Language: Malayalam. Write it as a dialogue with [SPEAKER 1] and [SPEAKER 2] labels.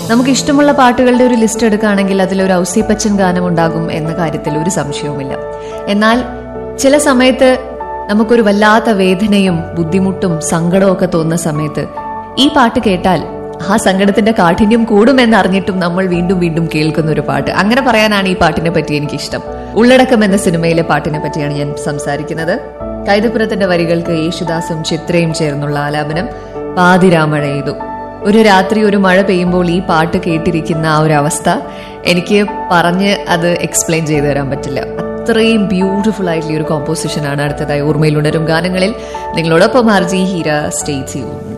[SPEAKER 1] നമുക്ക് ഇഷ്ടമുള്ള പാട്ടുകളുടെ ഒരു ലിസ്റ്റ് എടുക്കുകയാണെങ്കിൽ അതിലൊരു ഔസിപ്പച്ചൻ ഗാനം ഉണ്ടാകും എന്ന കാര്യത്തിൽ ഒരു സംശയവുമില്ല എന്നാൽ ചില സമയത്ത് നമുക്കൊരു വല്ലാത്ത വേദനയും ബുദ്ധിമുട്ടും സങ്കടവും ഒക്കെ തോന്നുന്ന സമയത്ത് ഈ പാട്ട് കേട്ടാൽ ആ സങ്കടത്തിന്റെ കാഠിന്യം കൂടുമെന്ന് അറിഞ്ഞിട്ടും നമ്മൾ വീണ്ടും വീണ്ടും കേൾക്കുന്ന ഒരു പാട്ട് അങ്ങനെ പറയാനാണ് ഈ പാട്ടിനെ പറ്റി എനിക്കിഷ്ടം ഉള്ളടക്കം എന്ന സിനിമയിലെ പാട്ടിനെ പറ്റിയാണ് ഞാൻ സംസാരിക്കുന്നത് കൈതപ്പുറത്തിന്റെ വരികൾക്ക് യേശുദാസും ചിത്രയും ചേർന്നുള്ള ആലാപനം പാതിരാമഴ ചെയ്തു ഒരു രാത്രി ഒരു മഴ പെയ്യുമ്പോൾ ഈ പാട്ട് കേട്ടിരിക്കുന്ന ആ ഒരു അവസ്ഥ എനിക്ക് പറഞ്ഞ് അത് എക്സ്പ്ലെയിൻ ചെയ്തു തരാൻ പറ്റില്ല അത്രയും ബ്യൂട്ടിഫുൾ ആയിട്ടുള്ള ഒരു കോമ്പോസിഷൻ ആണ് അടുത്തതായി ഓർമ്മയിൽ ഉണരും ഗാനങ്ങളിൽ നിങ്ങളോടൊപ്പം ആർജി ഹീര സ്റ്റേ ചെയ്യും